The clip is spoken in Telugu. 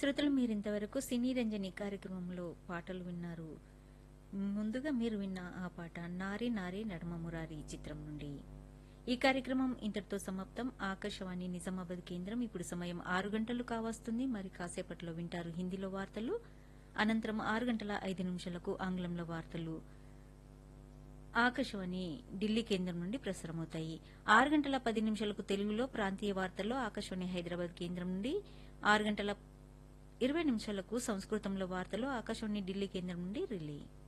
శ్రోతలు మీరింతవరకు సినీ రంజని కార్యక్రమంలో పాటలు విన్నారు ముందుగా మీరు విన్న ఆ పాట నారి నారి నడమ మురారి చిత్రం నుండి ఈ కార్యక్రమం ఇంతటితో సమాప్తం ఆకాశవాణి నిజామాబాద్ కేంద్రం ఇప్పుడు సమయం ఆరు గంటలు కావస్తుంది మరి కాసేపట్లో వింటారు హిందీలో వార్తలు అనంతరం ఆరు గంటల ఐదు నిమిషాలకు ఆంగ్లంలో వార్తలు ఆకాశవాణి ఢిల్లీ కేంద్రం నుండి ప్రసారమవుతాయి ఆరు గంటల పది నిమిషాలకు తెలుగులో ప్రాంతీయ వార్తల్లో ఆకాశవాణి హైదరాబాద్ కేంద్రం నుండి ఆరు గంటల ఇరవై నిమిషాలకు సంస్కృతంలో వార్తలు ఆకాశవాణి ఢిల్లీ కేంద్రం నుండి రిలే